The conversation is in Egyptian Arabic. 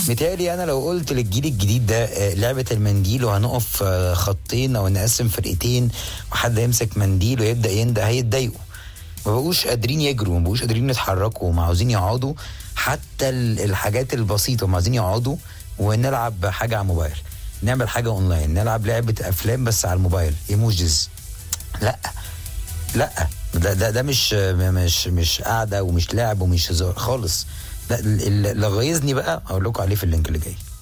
متهيألي انا لو قلت للجيل الجديد ده آه، لعبه المنديل وهنقف آه، خطين او نقسم فرقتين وحد يمسك منديل ويبدا ينده هيتضايقوا ما بقوش قادرين يجروا ما بقوش قادرين يتحركوا ما عاوزين يقعدوا حتى ال- الحاجات البسيطه ما عاوزين يقعدوا ونلعب حاجه على الموبايل نعمل حاجه اونلاين نلعب لعبه افلام بس على الموبايل ايموجيز لا لا ده ده ده مش مش مش قاعده ومش لعب ومش هزار خالص لا ال- ال- اللي غيظني بقى اقول لكم عليه في اللينك اللي جاي